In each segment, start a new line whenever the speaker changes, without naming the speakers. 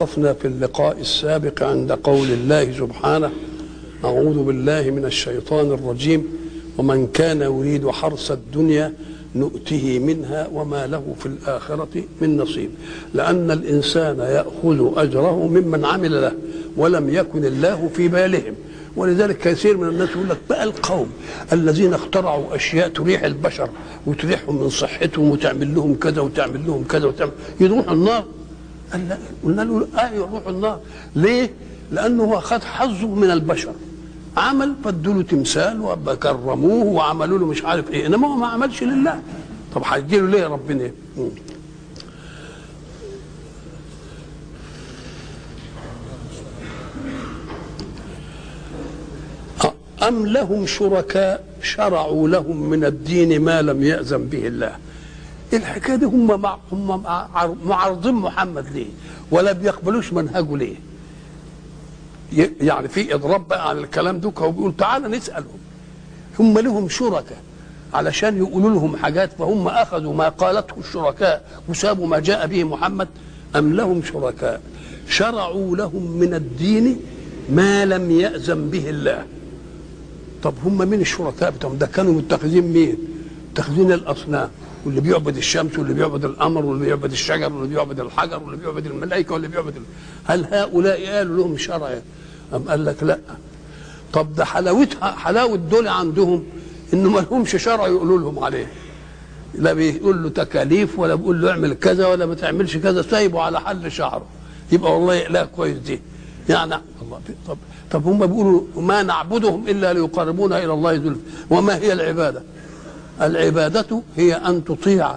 وقفنا في اللقاء السابق عند قول الله سبحانه أعوذ بالله من الشيطان الرجيم ومن كان يريد حرث الدنيا نؤته منها وما له في الآخرة من نصيب لأن الإنسان يأخذ أجره ممن عمل له ولم يكن الله في بالهم ولذلك كثير من الناس يقول لك بقى القوم الذين اخترعوا اشياء تريح البشر وتريحهم من صحتهم وتعمل لهم كذا وتعمل لهم كذا وتعمل يروحوا النار قال لا قلنا له اه يروحوا النار ليه؟ لانه هو خد حظه من البشر عمل فادوا له تمثال وكرموه وعملوا له مش عارف ايه انما هو ما عملش لله طب هيدي له ليه ربنا ايه؟ أم لهم شركاء شرعوا لهم من الدين ما لم يأذن به الله الحكاية دي هم مع هم معارضين محمد ليه ولا بيقبلوش منهجه ليه يعني في إضراب بقى على الكلام ده هو بيقول تعالى نسألهم هم لهم شركاء علشان يقولوا لهم حاجات فهم أخذوا ما قالته الشركاء وسابوا ما جاء به محمد أم لهم شركاء شرعوا لهم من الدين ما لم يأذن به الله طب هم مين الشركاء بتوعهم ده كانوا متخذين مين متخذين الاصنام واللي بيعبد الشمس واللي بيعبد القمر واللي بيعبد الشجر واللي بيعبد الحجر واللي بيعبد الملائكه واللي بيعبد ال... هل هؤلاء قالوا لهم شرع ام قال لك لا طب ده حلاوتها حلاوه دول عندهم انه ما لهمش شرع يقولوا لهم عليه لا بيقول له تكاليف ولا بيقول له اعمل كذا ولا ما تعملش كذا سايبه على حل شعره يبقى والله لا كويس دي يعني الله طب طب هم بيقولوا ما نعبدهم الا ليقربونا الى الله زلفى وما هي العباده؟ العباده هي ان تطيع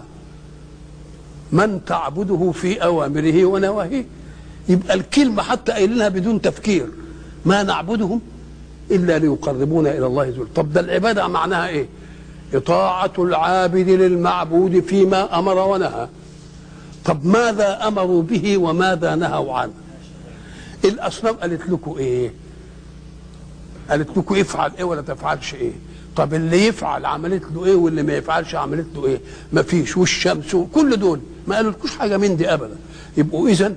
من تعبده في اوامره ونواهيه يبقى الكلمه حتى قايلينها بدون تفكير ما نعبدهم الا ليقربونا الى الله زلفى طب ده العباده معناها ايه؟ اطاعه العابد للمعبود فيما امر ونهى طب ماذا امروا به وماذا نهوا عنه؟ الاصنام قالت لكم ايه؟ قالت لكم افعل ايه ولا تفعلش ايه طب اللي يفعل عملت له ايه واللي ما يفعلش عملت له ايه ما فيش والشمس كل دول ما قالولكوش حاجه من دي ابدا يبقوا اذا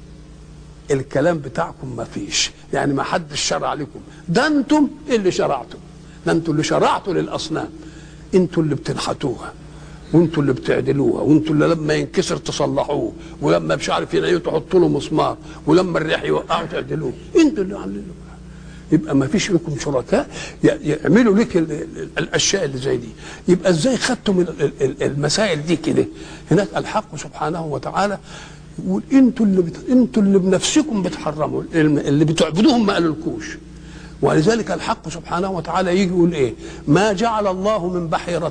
الكلام بتاعكم ما فيش يعني ما حدش شرع لكم ده انتم اللي شرعتم ده انتم اللي شرعتوا للاصنام انتم اللي بتنحتوها وانتوا اللي بتعدلوها وانتوا اللي لما ينكسر تصلحوه ولما مش عارف ينعيه تحطوا له مسمار ولما الريح يوقعوا تعدلوه انتوا اللي عاملين له يبقى ما فيش لكم شركاء يعملوا لك الاشياء اللي زي دي يبقى ازاي خدتم المسائل دي كده هناك الحق سبحانه وتعالى يقول انتوا اللي بت... انتوا اللي بنفسكم بتحرموا اللي بتعبدوهم ما قالولكوش ولذلك الحق سبحانه وتعالى يجي يقول ايه ما جعل الله من بحيره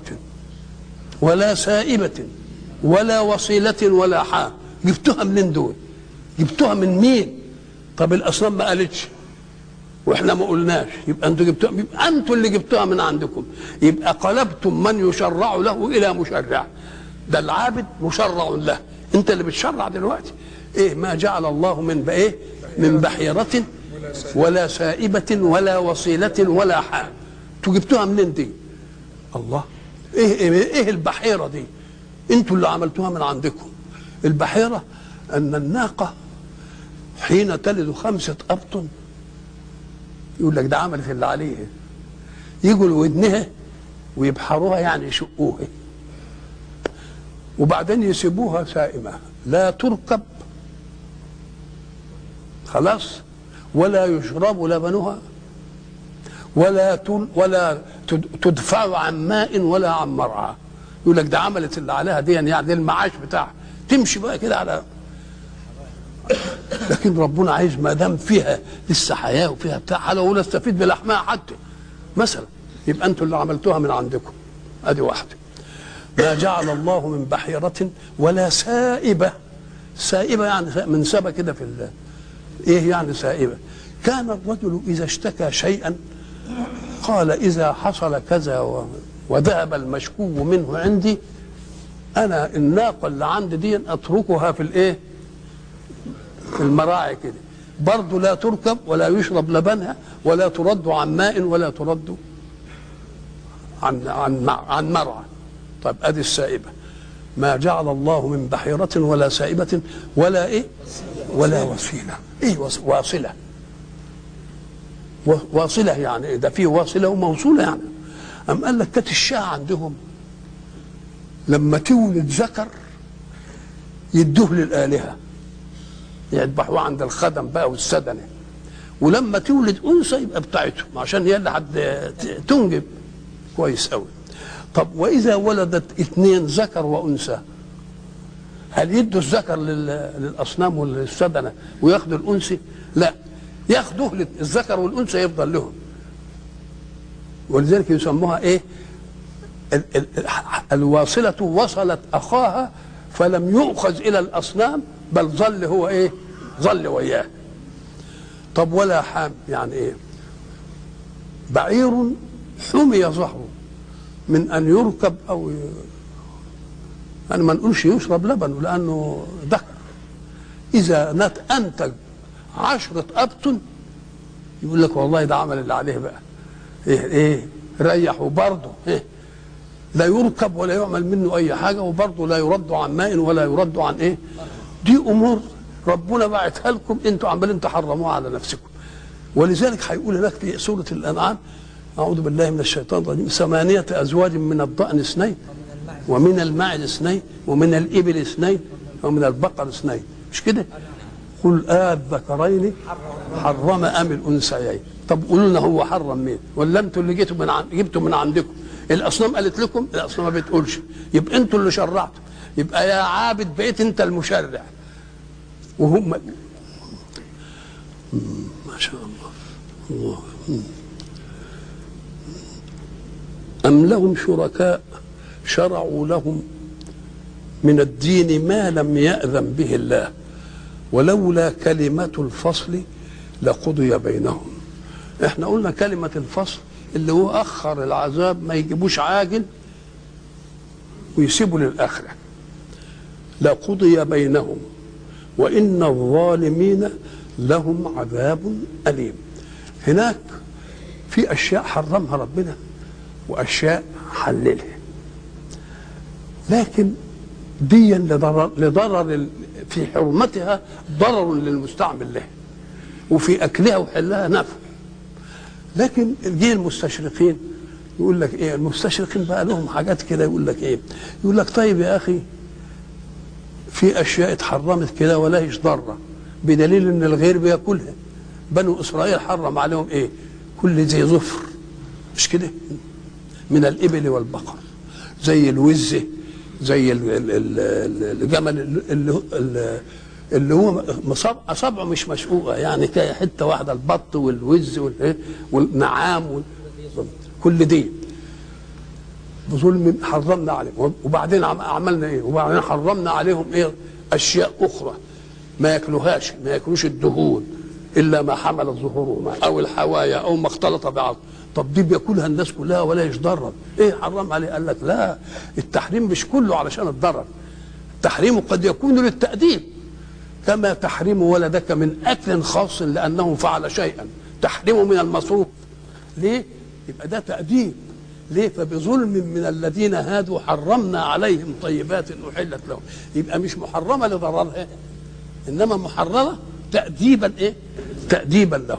ولا سائبة ولا وصيلة ولا حام جبتوها منين دول جبتوها من مين طب الأصنام ما قالتش واحنا ما قلناش يبقى انتوا جبتوها يبقى انتوا اللي جبتوها من عندكم يبقى قلبتم من يشرع له الى مشرع ده العابد مشرع له انت اللي بتشرع دلوقتي ايه ما جعل الله من ايه من بحيرة ولا سائبة ولا وصيلة ولا حام انتوا جبتوها منين دي الله ايه ايه, إيه البحيره دي انتوا اللي عملتوها من عندكم البحيره ان الناقه حين تلد خمسه ابطن يقول لك ده عملت اللي عليه يجوا لودنها ويبحروها يعني يشقوها وبعدين يسيبوها سائمه لا تركب خلاص ولا يشرب لبنها ولا ولا تدفع عن ماء ولا عن مرعى يقول لك ده عملت اللي عليها دي يعني ده المعاش بتاعها تمشي بقى كده على لكن ربنا عايز ما دام فيها لسه حياه وفيها بتاع لو نستفيد بلحمها حتى مثلا يبقى انتوا اللي عملتوها من عندكم ادي واحده ما جعل الله من بحيرة ولا سائبة سائبة يعني من سبة كده في الله ايه يعني سائبة كان الرجل اذا اشتكى شيئا قال إذا حصل كذا وذهب المشكو منه عندي أنا الناقة اللي عندي دي أتركها في الإيه؟ في المراعي كده برضه لا تركب ولا يشرب لبنها ولا ترد عن ماء ولا ترد عن عن عن مرعى طيب ادي السائبه ما جعل الله من بحيرة ولا سائبة ولا إيه ولا وسيلة إيه وص- واصلة و- واصلة يعني إيه؟ ده فيه واصلة وموصولة يعني أم قال لك كانت الشاة عندهم لما تولد ذكر يدوه للآلهة يذبحوه عند الخدم بقى والسدنة ولما تولد أنثى يبقى بتاعتهم عشان هي اللي حد تنجب كويس قوي طب وإذا ولدت اثنين ذكر وأنثى هل يدوا الذكر لل- للأصنام والسدنة وياخدوا الأنثى؟ لا ياخدوه لل- الذكر والأنثى يفضل لهم ولذلك يسموها إيه؟ ال- ال- الواصلة وصلت أخاها فلم يؤخذ إلى الأصنام بل ظل هو إيه؟ ظل وياه طب ولا حام يعني إيه؟ بعير حمي ظهره من أن يركب أو ي... يعني ما نقولش يشرب لبن لأنه ذكر إذا نت أنتج عشرة أبطن يقول لك والله ده عمل اللي عليه بقى إيه إيه ريح وبرضه إيه لا يركب ولا يعمل منه اي حاجه وبرضه لا يرد عن ماء ولا يرد عن ايه دي امور ربنا بعتها لكم انتوا عمالين تحرموها على نفسكم ولذلك هيقول هناك في سوره الانعام اعوذ بالله من الشيطان الرجيم ثمانيه ازواج من الضأن اثنين ومن المعز اثنين ومن الابل اثنين ومن البقر اثنين مش كده قل آه الذكرين حرم ام الانثيين طب قولوا لنا هو حرم مين ولا انتوا اللي جيتوا من عن... جبتوا من عندكم الاصنام قالت لكم الاصنام ما بتقولش يبقى انتوا اللي شرعتوا يبقى يا عابد بقيت انت المشرع وهم مم، ما شاء الله الله مم. أم لهم شركاء شرعوا لهم من الدين ما لم يأذن به الله ولولا كلمة الفصل لقضي بينهم احنا قلنا كلمة الفصل اللي هو أخر العذاب ما يجيبوش عاجل ويسيبوا للآخرة لقضي بينهم وإن الظالمين لهم عذاب أليم هناك في أشياء حرمها ربنا وأشياء حللها لكن ديا لضرر, لضرر ال- في حرمتها ضرر للمستعمل له وفي أكلها وحلها نفع لكن جه المستشرقين يقول لك ايه المستشرقين بقى لهم حاجات كده يقول لك ايه يقول لك طيب يا اخي في اشياء اتحرمت كده ولا هيش ضاره بدليل ان الغير بياكلها بنو اسرائيل حرم عليهم ايه كل ذي ظفر مش كده من الابل والبقر زي الوزه زي ال- ال- ال- الجمل اللي, اللي, اللي هو مصاب اصابعه مش مشقوقه يعني كده حته واحده البط والوز والإيه؟ والنعام وال- كل دي بظلم حرمنا عليهم وبعدين عم- عملنا ايه وبعدين حرمنا عليهم ايه اشياء اخرى ما ياكلوهاش ما ياكلوش الدهون الا ما حملت ظهورهما او الحوايا او ما اختلط بعض طب دي بياكلها الناس كلها ولا يتضرر ايه حرم عليه قال لك لا التحريم مش كله علشان الضرر التحريم قد يكون للتأديب كما تحريم ولدك من اكل خاص لانه فعل شيئا تحرمه من المصروف ليه يبقى ده تأديب ليه فبظلم من الذين هادوا حرمنا عليهم طيبات احلت لهم يبقى مش محرمه لضررها انما محرمه تأديبا ايه تأديبا لهم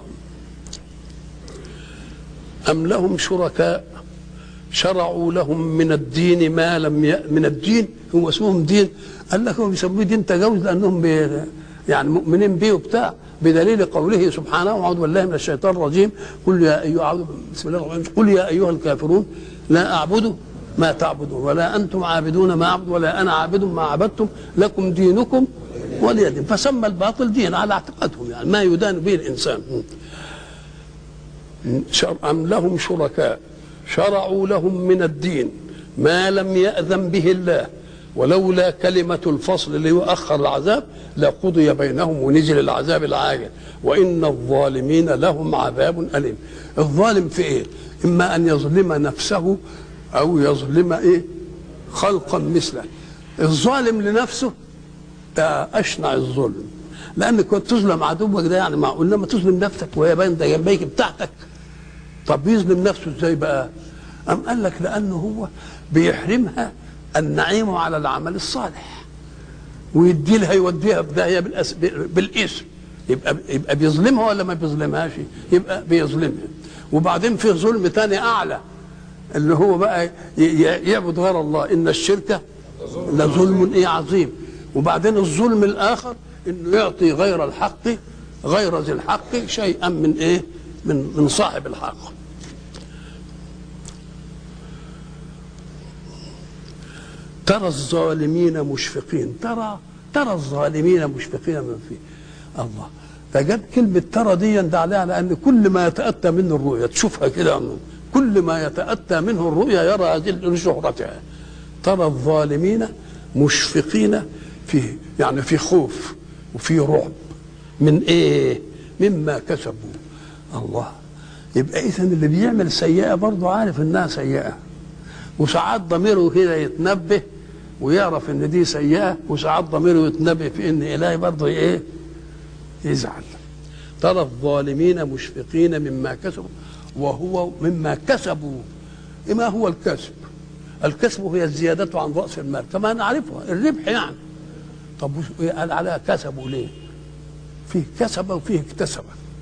أم لهم شركاء شرعوا لهم من الدين ما لم ي... من الدين هو اسمهم دين قال لك هم بيسموه دين تجاوز لانهم بي... يعني مؤمنين به وبتاع بدليل قوله سبحانه اعوذ بالله من الشيطان الرجيم قل يا ايها أعوذ بسم الله الرحمن الرحيم قل يا ايها الكافرون لا اعبد ما تعبدون ولا انتم عابدون ما اعبد ولا انا عابد ما عبدتم لكم دينكم ولي دين فسمى الباطل دين على اعتقادهم يعني ما يدان به الانسان شر- أم لهم شركاء شرعوا لهم من الدين ما لم يأذن به الله ولولا كلمة الفصل ليؤخر العذاب لقضي بينهم ونزل العذاب العاجل وإن الظالمين لهم عذاب أليم الظالم في إيه إما أن يظلم نفسه أو يظلم إيه خلقا مثله الظالم لنفسه ده أشنع الظلم لأنك كنت تظلم عدوك ده يعني معقول لما تظلم نفسك وهي باين ده جنبيك بتاعتك طب يظلم نفسه ازاي بقى؟ أم قال لك لأنه هو بيحرمها النعيم على العمل الصالح ويدي لها يوديها في داهيه بالأس... بالاسم يبقى يبقى بيظلمها ولا ما بيظلمهاش يبقى بيظلمها وبعدين في ظلم تاني اعلى اللي هو بقى ي- ي- يعبد غير الله ان الشرك لظلم ايه عظيم وبعدين الظلم الاخر انه يعطي غير الحق غير ذي الحق شيئا من ايه من من صاحب الحق ترى الظالمين مشفقين ترى ترى الظالمين مشفقين من فيه الله فجاب كلمة ترى دي ده عليها لأن كل ما يتأتى منه الرؤيا تشوفها كده كل ما يتأتى منه الرؤيا يرى هذه لشهرتها ترى الظالمين مشفقين في يعني في خوف وفي رعب من ايه مما كسبوا الله يبقى اذا اللي بيعمل سيئه برضه عارف انها سيئه وساعات ضميره كده يتنبه ويعرف ان دي سيئه وساعات ضميره يتنبه في ان الهي برضه ايه يزعل ترى الظالمين مشفقين مما كسبوا وهو مما كسبوا ما هو الكسب الكسب هي الزيادة عن رأس المال كما نعرفها الربح يعني طب وش- قال عليها كسبوا ليه فيه كسب وفيه اكتسب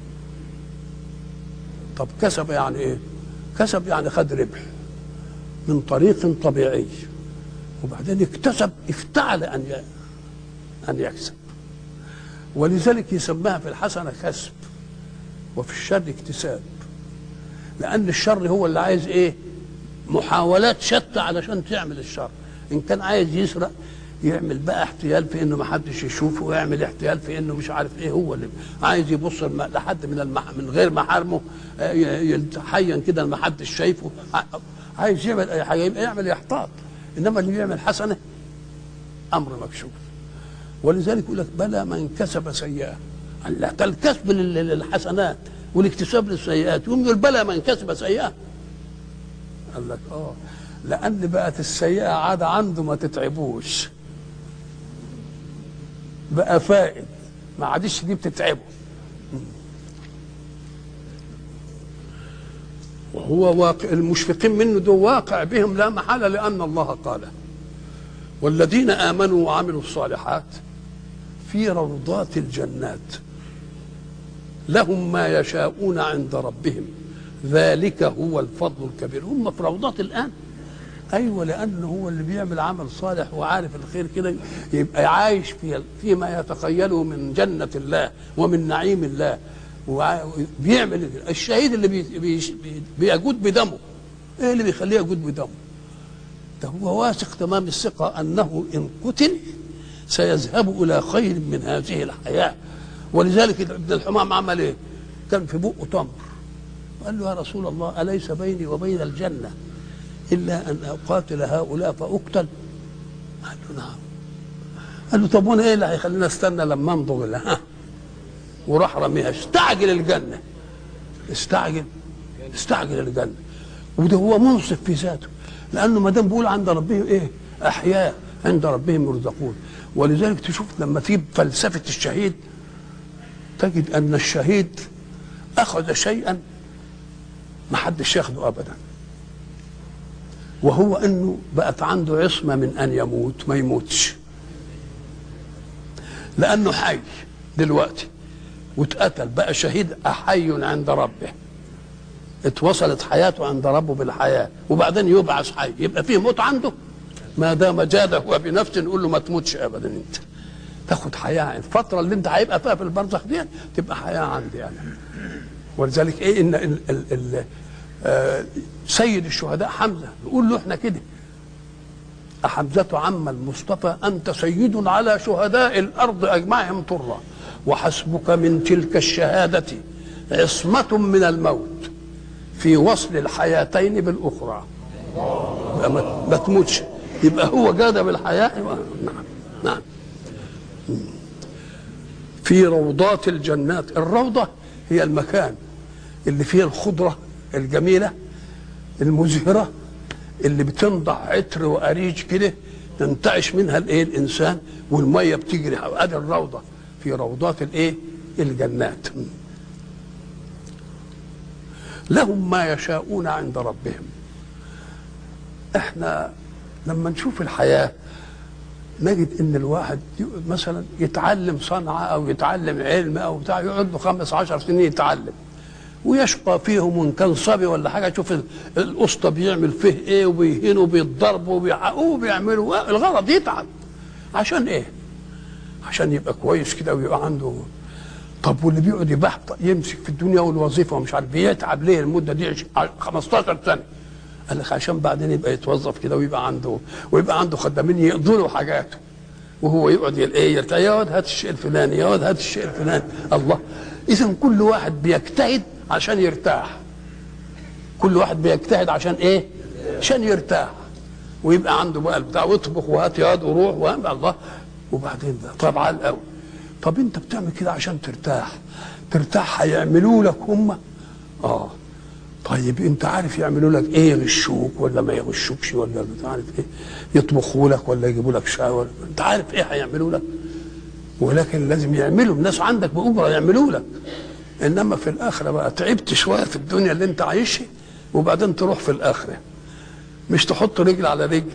طب كسب يعني ايه كسب يعني خد ربح من طريق طبيعي وبعدين اكتسب افتعل ان ي- ان يكسب ولذلك يسماها في الحسنه كسب وفي الشر اكتساب لان الشر هو اللي عايز ايه محاولات شتى علشان تعمل الشر ان كان عايز يسرق يعمل بقى احتيال في انه ما حدش يشوفه ويعمل احتيال في انه مش عارف ايه هو اللي عايز يبص الم- لحد من المح... من غير محارمه آه، ي- يتحين كده ما حدش شايفه ع- عايز يعمل اي حاجه يبقى يعمل يحتاط انما اللي بيعمل حسنه امر مكشوف ولذلك يقول لك بلى من كسب سيئه الله ده الكسب لل- للحسنات والاكتساب للسيئات يقوم يقول بلى من كسب سيئه قال لك اه لان بقت السيئه عاده عنده ما تتعبوش بقى فائد ما عادش دي بتتعبه وهو واقع المشفقين منه ده واقع بهم لا محاله لان الله قاله والذين امنوا وعملوا الصالحات في روضات الجنات لهم ما يشاءون عند ربهم ذلك هو الفضل الكبير هم في روضات الان ايوه لانه هو اللي بيعمل عمل صالح وعارف الخير كده يبقى عايش في فيما يتخيله من جنه الله ومن نعيم الله وع- بيعمل الشهيد اللي بي بي بي بيجود بدمه ايه اللي بيخليه يجود بدمه ده هو واثق تمام الثقه انه ان قتل سيذهب الى خير من هذه الحياه ولذلك ابن الحمام عمل ايه؟ كان في بقه تمر قال له يا رسول الله اليس بيني وبين الجنه الا ان اقاتل هؤلاء فاقتل قال له نعم قال له طب وانا ايه اللي هيخليني استنى لما امضغ ال- ها وراح رميها استعجل الجنه استعجل استعجل الجنه وده هو منصف في ذاته لانه ما دام بيقول عند ربهم ايه احياء عند ربهم يرزقون ولذلك تشوف لما تجيب فلسفه الشهيد تجد ان الشهيد اخذ شيئا ما حدش ياخده ابدا وهو انه بقت عنده عصمه من ان يموت ما يموتش لانه حي دلوقتي واتقتل بقى شهيد احي عند ربه اتوصلت حياته عند ربه بالحياه وبعدين يبعث حي يبقى فيه موت عنده ما دام جاد هو بنفسه نقول له ما تموتش ابدا انت تاخد حياه الفتره اللي انت هيبقى فيها في البرزخ دي تبقى حياه عندي يعني ولذلك ايه ان ال ال ال آه، سيد الشهداء حمزه يقول له احنا كده أحمزة عم المصطفى أنت سيد على شهداء الأرض أجمعهم طرا وحسبك من تلك الشهادة عصمة من الموت في وصل الحياتين بالأخرى يبقى ما ما تموتش يبقى هو جاد بالحياة يبقى- نعم نعم في روضات الجنات الروضة هي المكان اللي فيه الخضرة الجميلة المزهرة اللي بتنضع عطر وأريج كده تنتعش منها الايه الانسان والميه بتجري ادي الروضه في روضات الايه الجنات لهم ما يشاءون عند ربهم احنا لما نشوف الحياه نجد ان الواحد مثلا يتعلم صنعه او يتعلم علم او بتاع يقعد له خمس عشر سنين يتعلم ويشقى فيهم وان كان صبي ولا حاجه تشوف الاسطى بيعمل فيه ايه وبيهينه وبيتضربوا وبيحققوا وبيعملوا الغرض يتعب عشان ايه؟ عشان يبقى كويس كده ويبقى عنده طب واللي بيقعد يبحث يمسك في الدنيا والوظيفه ومش عارف بيتعب ليه المده دي 15 سنه قال لك عشان بعدين يبقى يتوظف كده ويبقى عنده ويبقى عنده خدامين يقضوا له حاجاته وهو يقعد ايه يرتاح يا واد هات الشيء الفلاني يا واد هات الشيء الفلاني الله اذا كل واحد بيجتهد عشان يرتاح كل واحد بيجتهد عشان ايه عشان يرتاح ويبقى عنده بقى البتاع واطبخ وهات ياد وروح وهم الله وبعدين بقى طب على الاول طب انت بتعمل كده عشان ترتاح ترتاح هيعملوا لك هم اه طيب انت عارف يعملوا لك ايه يغشوك ولا ما يغشوكش ولا انت عارف ايه يطبخوا لك ولا يجيبوا لك شاي ولا انت عارف ايه هيعملوا لك ولكن لازم يعملوا الناس عندك باجره يعملوا لك انما في الاخره بقى تعبت شويه في الدنيا اللي انت عايشها وبعدين تروح في الاخره مش تحط رجل على رجل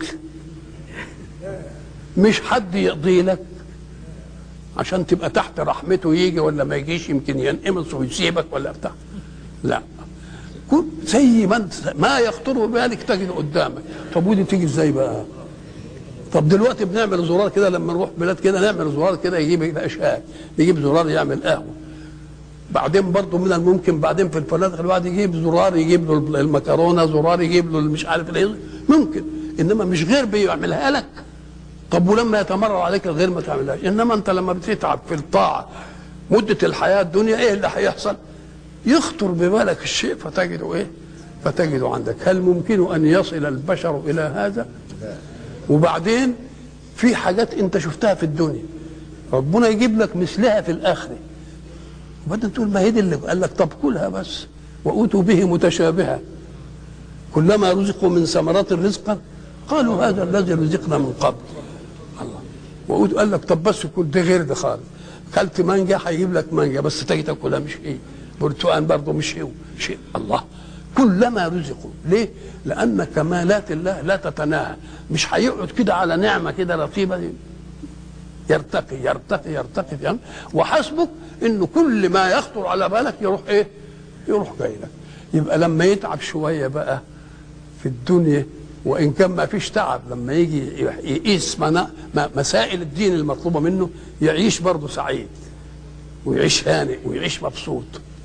مش حد يقضي لك عشان تبقى تحت رحمته يجي ولا ما يجيش يمكن ينقمص ويسيبك ولا بتاع لا كل زي ما انت ما يخطر ببالك تجد قدامك طب ودي تيجي ازاي بقى طب دلوقتي بنعمل زرار كده لما نروح بلاد كده نعمل زرار كده يجيب يبقى شاي يجيب زرار يعمل قهوه بعدين برضه من الممكن بعدين في الفنادق الواحد يجيب زرار يجيب له المكرونه زرار يجيب له مش عارف ايه ممكن انما مش غير بيعملها لك طب ولما يتمرر عليك الغير ما تعملهاش انما انت لما بتتعب في الطاعه مده الحياه الدنيا ايه اللي هيحصل يخطر ببالك الشيء فتجده ايه فتجده عندك هل ممكن ان يصل البشر الى هذا وبعدين في حاجات انت شفتها في الدنيا ربنا يجيب لك مثلها في الاخره وبعدين تقول ما هي دي اللي قال لك طب كلها بس وأوتوا به متشابها كلما رزقوا من ثمرات رزقا قالوا هذا الذي رزقنا من قبل الله وأوتوا قال لك طب بس كل ده غير ده خالص كلت مانجا هيجيب لك مانجا بس تيجي تاكلها مش ايه برتقال برضه مش ايه شيء الله كلما رزقوا ليه؟ لأن كمالات الله لا تتناهى مش هيقعد كده على نعمة كده لطيفة يرتقي يرتقي يرتقي فهم وحسبك انه كل ما يخطر على بالك يروح ايه يروح جاي لك يبقى لما يتعب شويه بقى في الدنيا وان كان ما فيش تعب لما يجي يقيس مسائل الدين المطلوبه منه يعيش برضه سعيد ويعيش هانئ ويعيش مبسوط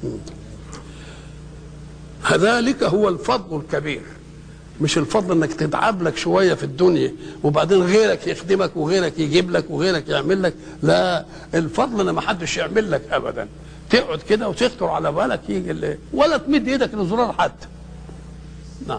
ذلك هو الفضل الكبير مش الفضل انك تتعب لك شويه في الدنيا وبعدين غيرك يخدمك وغيرك يجيب لك وغيرك يعمل لك لا الفضل ان ما حدش يعمل لك ابدا تقعد كده وتخطر على بالك يجي اللي ولا تمد ايدك لزرار حد نعم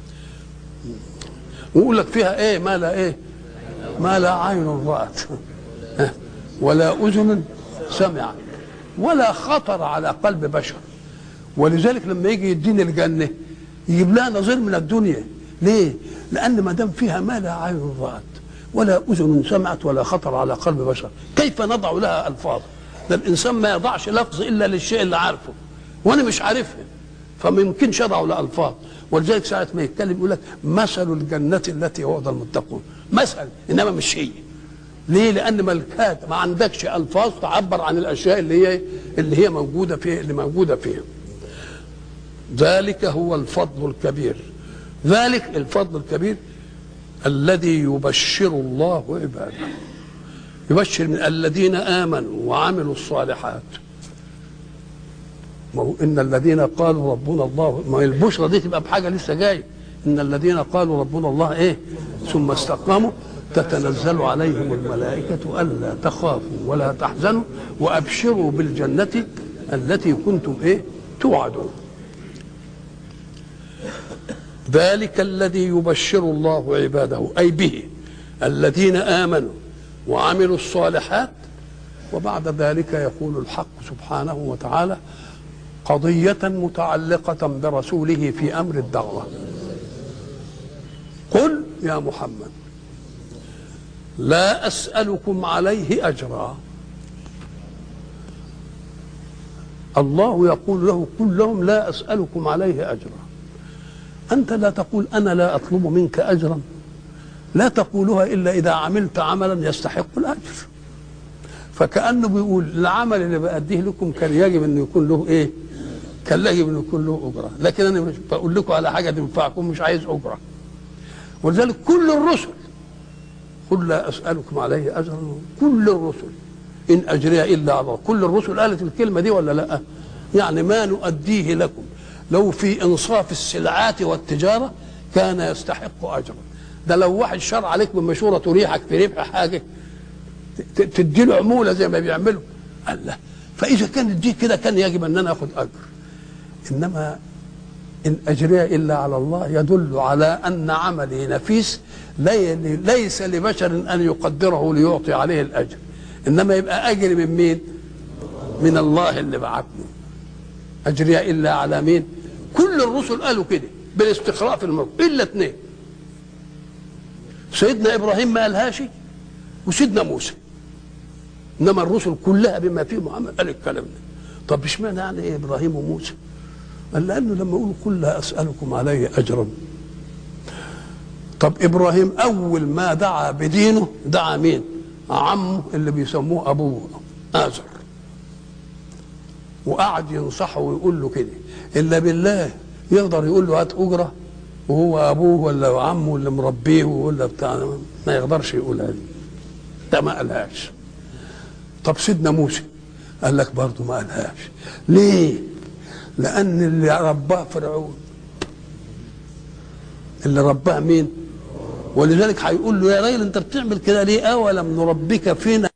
ويقول لك فيها ايه ما لا ايه ما لا عين رأت ولا اذن سمعت ولا خطر على قلب بشر ولذلك لما يجي يديني الجنه يجيب لها نظير من الدنيا ليه؟ لأن ما دام فيها ما لا عين رأت ولا أذن سمعت ولا خطر على قلب بشر كيف نضع لها ألفاظ ده الإنسان ما يضعش لفظ إلا للشيء اللي عارفه وأنا مش عارفها فما يمكنش أضع له ألفاظ ولذلك ساعة ما يتكلم يقول لك مثل الجنة التي وعد المتقون مثل إنما مش هي ليه؟ لأن ملكات ما عندكش ألفاظ تعبر عن الأشياء اللي هي اللي هي موجودة فيها اللي موجودة فيها ذلك هو الفضل الكبير ذلك الفضل الكبير الذي يبشر الله عباده يبشر من الذين امنوا وعملوا الصالحات ما هو ان الذين قالوا ربنا الله ما هي البشرى دي تبقى بحاجه لسه جايه ان الذين قالوا ربنا الله ايه ثم استقاموا تتنزل عليهم الملائكة ألا تخافوا ولا تحزنوا وأبشروا بالجنة التي كنتم إيه توعدون ذلك الذي يبشر الله عباده اي به الذين امنوا وعملوا الصالحات وبعد ذلك يقول الحق سبحانه وتعالى قضيه متعلقه برسوله في امر الدعوه قل يا محمد لا اسالكم عليه اجرا الله يقول له قل لهم لا اسالكم عليه اجرا أنت لا تقول أنا لا أطلب منك أجرا لا تقولها الا اذا عملت عملا يستحق الاجر فكانه بيقول العمل اللي بأديه لكم كان يجب انه يكون له ايه؟ كان يجب انه يكون له اجره، لكن انا مش بقول لكم على حاجه تنفعكم مش عايز اجره. ولذلك كل الرسل قل لا اسالكم عليه اجرا كل الرسل ان اجري الا على الله، كل الرسل قالت الكلمه دي ولا لا؟ يعني ما نؤديه لكم لو في انصاف السلعات والتجاره كان يستحق اجرا. ده لو واحد شر عليك بمشوره تريحك في ربح حاجه تدي له عموله زي ما بيعملوا قال لا فاذا كانت دي كده كان يجب ان انا اخذ اجر انما ان اجري الا على الله يدل على ان عملي نفيس لي ليس لبشر ان يقدره ليعطي عليه الاجر انما يبقى اجري من مين من الله اللي بعثني اجري الا على مين كل الرسل قالوا كده بالاستقراء في الموقف الا اثنين سيدنا ابراهيم ما قالهاش وسيدنا موسى انما الرسل كلها بما فيه محمد قال الكلام ده طب اشمعنى يعني ايه ابراهيم وموسى قال لانه لما يقول كل اسالكم عليه اجرا طب ابراهيم اول ما دعا بدينه دعا مين عمه اللي بيسموه ابوه ازر وقعد ينصحه ويقول له كده الا بالله يقدر يقول له هات اجره وهو ابوه ولا عمه اللي مربيه ولا بتاع ما يقدرش يقولها دي ده ما قالهاش طب سيدنا موسى قال لك برضه ما قالهاش ليه لان اللي رباه فرعون اللي رباه مين ولذلك هيقول له يا راجل انت بتعمل كده ليه اولم نربك فينا